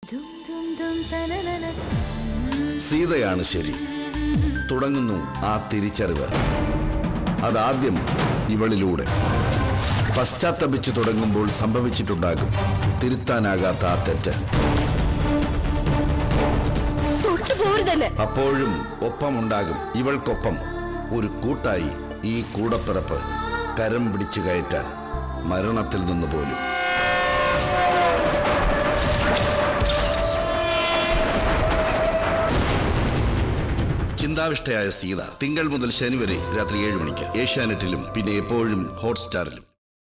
സീതയാണ് ശരി തുടങ്ങുന്നു ആ തിരിച്ചറിവ് അതാദ്യം ഇവളിലൂടെ പശ്ചാത്തപിച്ചു തുടങ്ങുമ്പോൾ സംഭവിച്ചിട്ടുണ്ടാകും തിരുത്താനാകാത്ത ആ തെറ്റ് തൊട്ടു പോരുതന്നെ അപ്പോഴും ഒപ്പമുണ്ടാകും ഇവൾക്കൊപ്പം ഒരു കൂട്ടായി ഈ കൂടപ്പിറപ്പ് കരം പിടിച്ചു കയറ്റാൻ മരണത്തിൽ നിന്ന് പോലും ചിന്താവിഷ്ടയായ സീത തിങ്കൾ മുതൽ ശനി വരെ രാത്രി ഏഴ് മണിക്ക് ഏഷ്യാനെറ്റിലും പിന്നെ എപ്പോഴും ഹോട്ട്സ്റ്റാറിലും